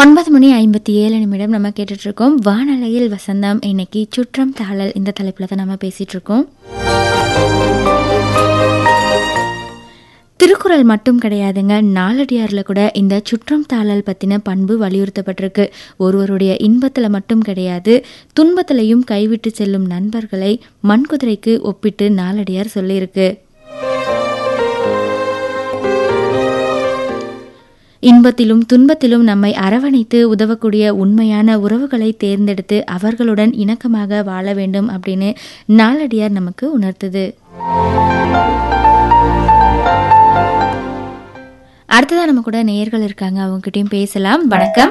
ஒன்பது மணி ஐம்பத்தி ஏழு நிமிடம் நம்ம கேட்டுட்டு இருக்கோம் வானலையில் வசந்தம் இன்னைக்கு சுற்றம் தாளல் இந்த தலைப்பில் தான் நம்ம பேசிட்டு இருக்கோம் திருக்குறள் மட்டும் கிடையாதுங்க நாலடியாரில் கூட இந்த சுற்றம் தாளல் பற்றின பண்பு வலியுறுத்தப்பட்டிருக்கு ஒருவருடைய இன்பத்தில் மட்டும் கிடையாது துன்பத்திலையும் கைவிட்டு செல்லும் நண்பர்களை மண்குதிரைக்கு ஒப்பிட்டு நாலடியார் சொல்லியிருக்கு இன்பத்திலும் துன்பத்திலும் நம்மை அரவணைத்து உதவக்கூடிய உண்மையான உறவுகளை தேர்ந்தெடுத்து அவர்களுடன் இணக்கமாக வாழ வேண்டும் அப்படின்னு நாலடியார் நமக்கு உணர்த்துது அடுத்ததா நம்ம கூட நேயர்கள் இருக்காங்க அவங்ககிட்டயும் பேசலாம் வணக்கம்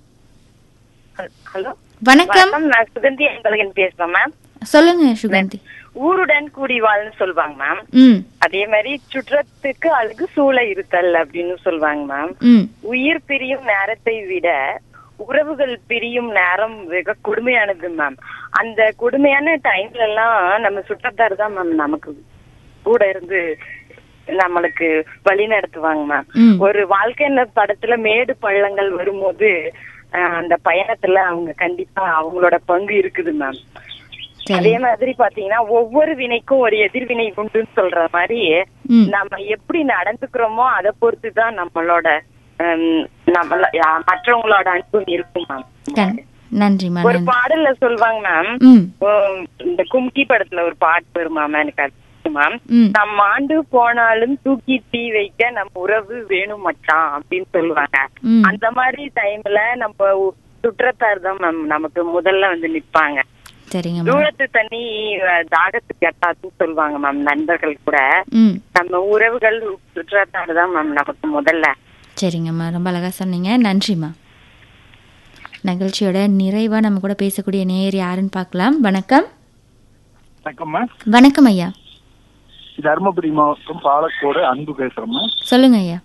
ஹலோ வணக்கம் வணக்கம் நான் சுகந்தி அன்பழகன் பேசுறேன் மேம் சொல்லுங்க சுகந்தி ஊருடன் கூடி வாழ்னு சொல்லுவாங்க மேம் ம் அதே மாதிரி சுற்றத்துக்கு அழகு சூழ இருத்தல் அப்படின்னு சொல்லுவாங்க மேம் ம் உயிர் பிரியும் நேரத்தை விட உறவுகள் பிரியும் நேரம் வெக கொடுமையானது மேம் அந்த கொடுமையான டைம்ல எல்லாம் நம்ம சுற்றத்தார் தான் மேம் நமக்கு கூட இருந்து நம்மளுக்கு வழி நடத்துவாங்க மேம் ம். ஒரு வாழ்க்கை படத்துல மேடு பள்ளங்கள் வரும்போது அஹ், அந்த பயணத்துல அவங்க கண்டிப்பா அவங்களோட பங்கு இருக்குது மேம் சரி அதே மாதிரி பாத்தீங்கன்னா ஒவ்வொரு வினைக்கும் ஒரு எதிர்வினை உண்டுன்னு சொல்ற மாதிரி ம் நம்ம எப்படி நடந்துக்கிறோமோ அதை பொறுத்து தான் நம்மளோட ஹம், நம்மள யா- மற்றவங்களோட அன்பும் இருக்கும் மேம் கண்- நன்றிம்மா ஒரு நன்றி பாடல்ல சொல்லுவாங்க மேம் ம் உம், இந்த கும்கி படத்துல ஒரு பாட்டு வருமா மேம் எனக்கு அது மேம் ம் நம்ம ஆண்டு போனாலும் தூக்கி தீ வைக்க நம்ம உறவு வேணும் மச்சான் அப்படின்னு சொல்லுவாங்க ம் அந்த மாதிரி டைம்ல நம்ம உ- சுற்றத்தார் தான் மேம் நமக்கு முதல்ல வந்து நிப்பாங்க சரிங்கம்மா தூரத்து தண்ணி அஹ், தாகத்துக்கு எட்டாதுன்னு சொல்லுவாங்க மேம் நண்பர்கள் கூட ம் நம்ம உறவுகள் சுற்றத்தார் தான் மேம் நமக்கு முதல்ல சரிங்கம்மா ரொம்ப அழகாக சொன்னீங்க நன்றிம்மா நிகழ்ச்சியோட நிறைவாக நம்ம கூட பேசக்கூடிய நேயர் யாருன்னு பார்க்கலாம் வணக்கம் வணக்கம்மா வணக்கம் ஐயா தருமபுரி மாவட்டம் பாலக்கோடு அன்பு பேசுறோம்மா சொல்லுங்க ஐயா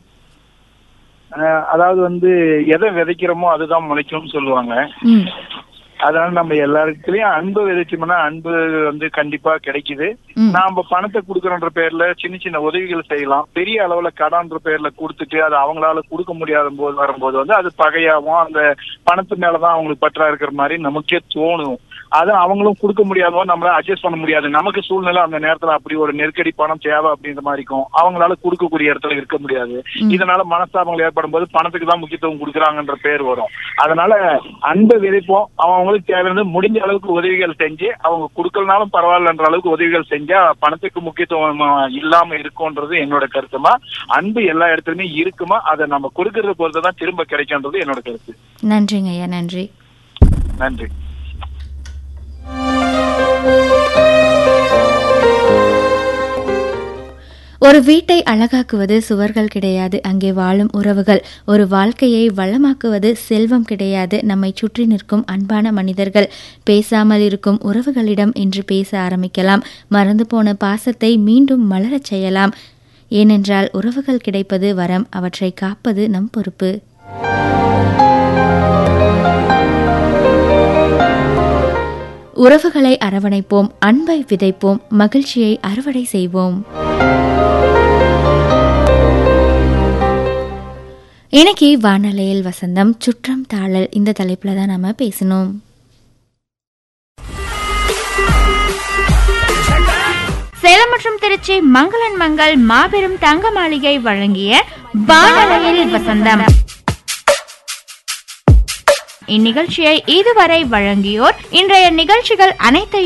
அஹ் அதாவது வந்து எதை விதைக்கிறோமோ அதுதான் முளைக்கும்னு சொல்லுவாங்க ம் அதனால நம்ம எல்லாருக்குலயும் அன்பு விதைச்சோம்னா அன்பு வந்து கண்டிப்பா கிடைக்குது ம் நாம பணத்தை கொடுக்கறன்ற பேர்ல சின்ன சின்ன உதவிகள் செய்யலாம் பெரிய அளவுல கடன்ற பேர்ல கொடுத்துட்டு அது அவங்களால கொடுக்க முடியாத போது வரும்போது வந்து அது பகையாவும் அந்த பணத்து மேலதான் அவங்களுக்கு பற்றா இருக்கிற மாதிரி நமக்கே தோணும் அது அவங்களும் கொடுக்க முடியாதோ நம்மளால அட்ஜஸ்ட் பண்ண முடியாது நமக்கு சூழ்நிலை அந்த நேரத்துல அப்படி ஒரு நெருக்கடி பணம் தேவை அப்படின்ற மாதிரி இருக்கும் அவங்களால கொடுக்கக்கூடிய இடத்துல இருக்க முடியாது ம். இதனால மனஸ்தாபங்கள் ஏற்படும் போது பணத்துக்கு தான் முக்கியத்துவம் கொடுக்குறாங்கன்ற பேர் வரும் அதனால அன்பை விதைப்போம் அவங்களுக்கு தேவையானது முடிஞ்ச அளவுக்கு உதவிகள் செஞ்சு அவங்க கொடுக்கலனாலும் பரவாயில்லன்ற அளவுக்கு உதவிகள் செஞ்சா பணத்துக்கு முக்கியத்துவம் இல்லாம இருக்கும்ன்றது என்னோட கருத்துமா அன்பு எல்லா இடத்துலயுமே இருக்குமா அதை நம்ம கொடுக்கறத பொறுத்து தான் திரும்ப கிடைக்கும்ன்றது என்னோட கருத்து நன்றிங்க ஐயா நன்றி நன்றி ஒரு வீட்டை அழகாக்குவது சுவர்கள் கிடையாது அங்கே வாழும் உறவுகள் ஒரு வாழ்க்கையை வளமாக்குவது செல்வம் கிடையாது நம்மை சுற்றி நிற்கும் அன்பான மனிதர்கள் பேசாமல் இருக்கும் உறவுகளிடம் இன்று பேச ஆரம்பிக்கலாம் மறந்து போன பாசத்தை மீண்டும் மலரச் செய்யலாம் ஏனென்றால் உறவுகள் கிடைப்பது வரம் அவற்றை காப்பது நம் பொறுப்பு உறவுகளை அரவணைப்போம் அன்பை விதைப்போம் மகிழ்ச்சியை அறுவடை செய்வோம் இன்னைக்கு வானலையில் வசந்தம் சுற்றம் தாழல் இந்த தலைப்புல தான் நாம பேசணும் சேலம் மற்றும் திருச்சி மங்களன் மங்கள் மாபெரும் தங்க மாளிகை வழங்கிய வானலையில் வசந்தம் இந்நிகழ்ச்சியை இதுவரை வழங்கியோர் இன்றைய நிகழ்ச்சிகள் அனைத்தையும்